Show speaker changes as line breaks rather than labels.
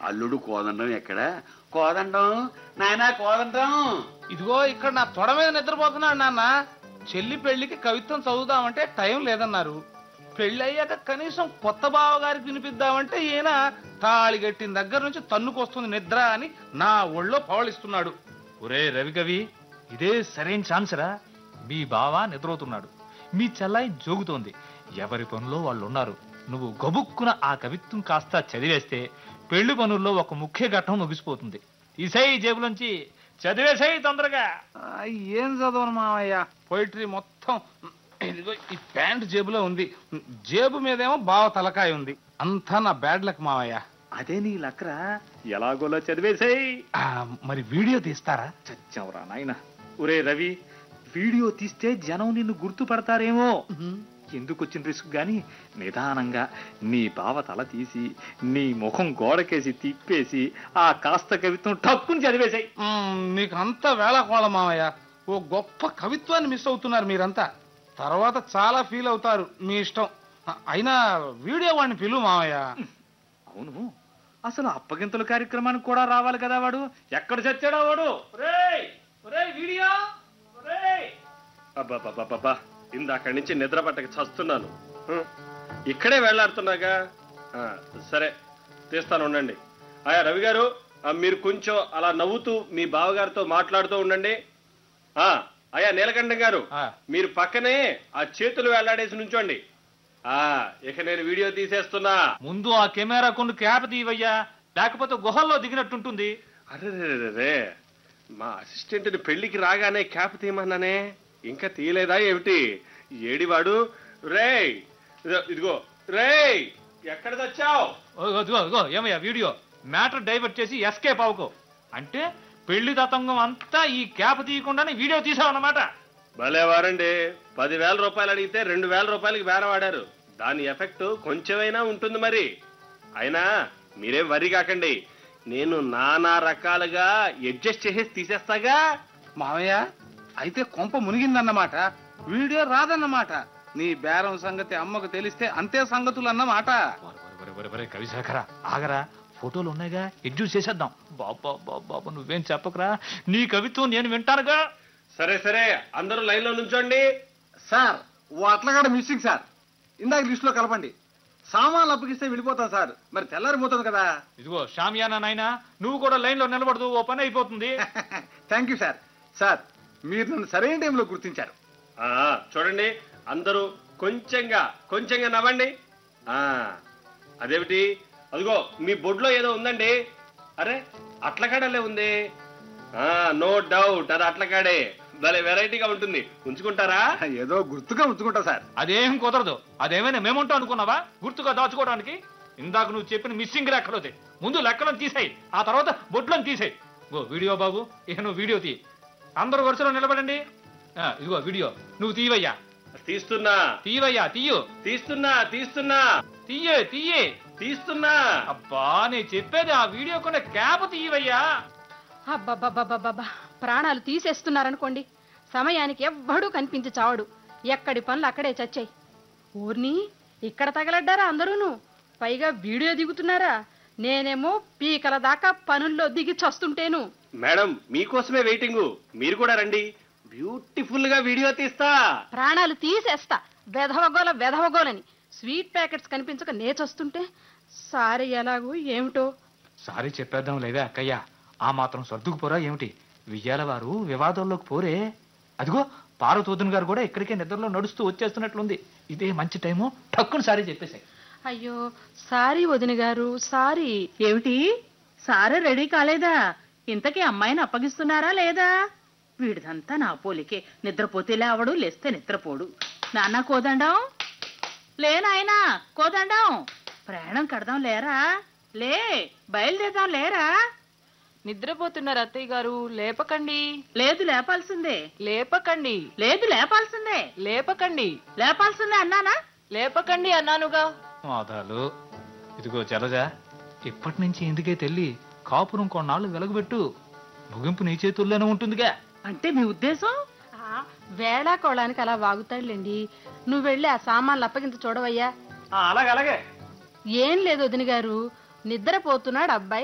అల్లుడు కోదండం ఎక్కడ కోదండం నాయనా కోదండం
ఇదిగో ఇక్కడ నా తొడ మీద నిద్రపోతున్నాడు నాన్న చెల్లి పెళ్లికి కవిత్వం చదువుదామంటే టైం లేదన్నారు పెళ్లి అయ్యాక కనీసం కొత్త బావగారికి వినిపిద్దామంటే ఈయన తాళి కట్టిన దగ్గర నుంచి తన్నుకొస్తుంది నిద్ర అని నా ఒళ్ళో పవళిస్తున్నాడు ఒరే రవికవి ఇదే సరైన ఛాన్స్ రా మీ బావ నిద్రపోతున్నాడు మీ చెల్లాయి జోగుతోంది ఎవరి పనుల్లో వాళ్ళు ఉన్నారు నువ్వు గబుక్కున ఆ కవిత్వం కాస్త చదివేస్తే పెళ్లి పనుల్లో ఒక ముఖ్య ఘట్టం ముగిసిపోతుంది తీసేయి జేబులోంచి చదివేసేయి తొందరగా ఏం చదవను మావయ్య పోయిటరీ మొత్తం ఇదిగో ఈ ప్యాంట్ జేబులో ఉంది జేబు మీదేమో బావ తలకాయ ఉంది అంతా నా బ్యాడ్ లక్ మావయ్య
అదే నీ లక్రా ఎలాగోలా చదివేసేయ్
ఆ, మరి వీడియో తీస్తారా
చచ్చావురా నాయన ఒరే రవి వీడియో తీస్తే జనం నిన్ను గుర్తుపడతారేమో ఎందుకు వచ్చిన రిస్క్ గాని నిదానంగా నీ బావ తల తీసి నీ ముఖం గోడకేసి తిప్పేసి ఆ కాస్త కవిత్వం టక్కుని చదివేశాయి
మ్మ్, మీకు అంతా వేళకోళ మావయ్య ఓ గొప్ప కవిత్వాన్ని మిస్ అవుతున్నారు మీరంతా తర్వాత చాలా ఫీల్ అవుతారు మీ ఇష్టం ఆ, అయినా వీడియో వాడిని పిలువు మావయ్య
అవును అసలు అప్పగింతల కార్యక్రమానికి కూడా రావాలి కదా వాడు ఎక్కడ చచ్చాడా వాడు ఒరేయ్! ఒరేయ్ వీడియో ఒరేయ్!
అబ్బాబ్బాబ్బా ఇందాక నుంచి నిద్ర పట్టక చస్తున్నాను హ్మ్. ఇక్కడే వేళ్లాడుతున్నాగా ఆ, సరే తీస్తాను ఉండండి ఆయా రవి గారు ఆ, మీరు కొంచెం అలా నవ్వుతూ మీ బావగారితో మాట్లాడుతూ ఉండండి ఆ అయ్యా నీలకంఠం గారు
ఆ.
మీరు పక్కనే ఆ చేతులు వేలాడేసి నుంచోండి ఆ ఇక నేను వీడియో తీసేస్తున్నా
ముందు ఆ కెమెరా కొన్ని క్యాప్ తీవయ్యా లేకపోతే గుహల్లో దిగినట్టుంటుంది
అరే మా అసిస్టెంట్ని పెళ్లికి రాగానే క్యాప్ తీయమన్నానే ఇంకా తీయలేదా ఏమిటి ఏడివాడు రేయ్ ఇదో- ఇదిగో రేయ్ ఎక్కడ తెచ్చావు
ఓ, ఇదిగో ఇదిగో ఏమయ్యా వీడియో మ్యాటర్ డైవర్ట్ చేసి ఎస్కేప్ అవ్వకు అంటే పెళ్లి తతంగం అంతా ఈ క్యాప్ తీయకుండానే వీడియో తీసావన్నమాట
భలేవారండి పదివేల రూపాయలు అడిగితే రెండు వేల రూపాయలకి బేరం ఆడారు దాని ఎఫెక్ట్ కొంచెమైనా ఉంటుంది మరి అయినా మీరేం వరి కాకండి నేను నానా రకాలుగా అడ్జస్ట్ చేసేసి తీసేస్తాగా
మావయ్య అయితే కొంప మునిగిందన్నమాట వీడియో రాదన్నమాట నీ బేరం సంగతి అమ్మకు తెలిస్తే అంతే సంగతులు అన్నమాట కవిశాఖరా ఆగరా ఫోటోలు ఉన్నాయిగా ఎడ్యూస్ చేసేద్దాం బాబా బాబా నువ్వేం చెప్పకరా నీ కవిత్వం నేను వింటానుగా
సరే సరే అందరూ లైన్ లో నుంచోండి
సార్ ఓ అట్లగాడ మిస్సింగ్ సార్ ఇందాక లిస్ట్ లో కలపండి సామాన్లు అప్పగిస్తే వెళ్ళిపోతాం సార్ మరి తెల్లారిపోతుంది కదా
ఇదిగో షామియానా నాయనా నువ్వు కూడా లైన్ లో నిలబడదు ఓ పని అయిపోతుంది
థ్యాంక్ యూ సార్ సార్ మీరు నన్ను సరైన టైంలో గుర్తించారు
ఆ చూడండి అందరూ కొంచెంగా కొంచెంగా నవ్వండి ఆ అదేమిటి అదిగో మీ బొడ్లో ఏదో ఉందండి అరే అట్లకాడలే ఉంది ఆ నో డౌట్ అది అట్లకాడే భలే వెరైటీగా ఉంటుంది ఉంచుకుంటారా
ఏదో గుర్తుగా ఉంచుకుంటా సార్
అదేం కుదరదు అదేమైనా మేముంటాం అనుకున్నావా గుర్తుగా దాచుకోవడానికి ఇందాక నువ్వు చెప్పిన మిస్సింగ్ లెక్కలోది ముందు లెక్కలను తీసేయి ఆ తర్వాత బొట్లను తీసేయి గో వీడియో బాబు ఇక నువ్వు వీడియో తీ అందరూ వరుసలో నిలబడండి ఆ, ఇదిగో వీడియో నువ్వు తీవయ్యా
తీస్తున్నా
తీవయ్యా తీయు
తీస్తున్నా తీస్తున్నా
తీయే తీయే
తీస్తున్నా
అబ్బా నేను చెప్పేది ఆ వీడియో కొన్న క్యాప్ తీయవయ్యా
అబ్బబ్బబ్బబ్బబ్బా ప్రాణాలు తీసేస్తున్నారనుకోండి సమయానికి ఎవ్వడూ కనిపించి చావడు ఎక్కడి పనులు అక్కడే చచ్చాయి ఊర్ని ఇక్కడ తగలడ్డారా అందరూను పైగా వీడియో దిగుతున్నారా నేనేమో పీకల దాకా పనుల్లో దిగి చస్తుంటేను
మేడం మీకోసమే వెయిటింగ్ మీరు కూడా రండి బ్యూటిఫుల్ గా వీడియో తీస్తా
ప్రాణాలు తీసేస్తా వెధవగోల వెధవగోలని స్వీట్ ప్యాకెట్స్ కనిపించక నేచొస్తుంటే సారీ ఎలాగో ఏమిటో
సారీ చెప్పేద్దాం లేదా అక్కయ్య ఆ మాత్రం సర్దుకుపోరా ఏమిటి విజయాల వారు వివాదంలోకి పోరే అదిగో పార్వతోదన్ గారు కూడా ఇక్కడికే నిద్రలో నడుస్తూ వచ్చేస్తున్నట్లుంది ఇదే మంచి టైము టక్కుని సారీ చెప్పేసాయి
అయ్యో సారీ వదిన గారు సారీ
ఏమిటి సారే రెడీ కాలేదా ఇంతకీ అమ్మాయిని అప్పగిస్తున్నారా లేదా వీడిదంతా నా పోలికే నిద్రపోతే లేవడు లేస్తే నిద్రపోడు నాన్న కోదండం లే నాయనా కోదండం ప్రయాణం కడదాం లేరా లే బయలుదేరదాం లేరా
నిద్రపోతున్నారు అత్తయ్య గారు లేపకండి
లేదు లేపాల్సిందే
లేపకండి
లేదు లేపాల్సిందే
లేపకండి
లేపాల్సిందే అన్నానా
లేపకండి అన్నానుగా
మాదాలు ఇదిగో జలజ ఇప్పటి నుంచి ఎందుకే తెల్లి కాపురం కొన్నాళ్ళు వెలగబెట్టు ముగింపు నీ చేతుల్లోనే ఉంటుందిగా
అంటే మీ ఉద్దేశం
వేళా కోళానికి అలా వాగుతాడులేండి నువ్వు వెళ్ళి ఆ సామాన్లు అప్పగింత చూడవయ్యా
అలాగే అలాగే
ఏం లేదు వదిన గారు నిద్రపోతున్నాడు అబ్బాయి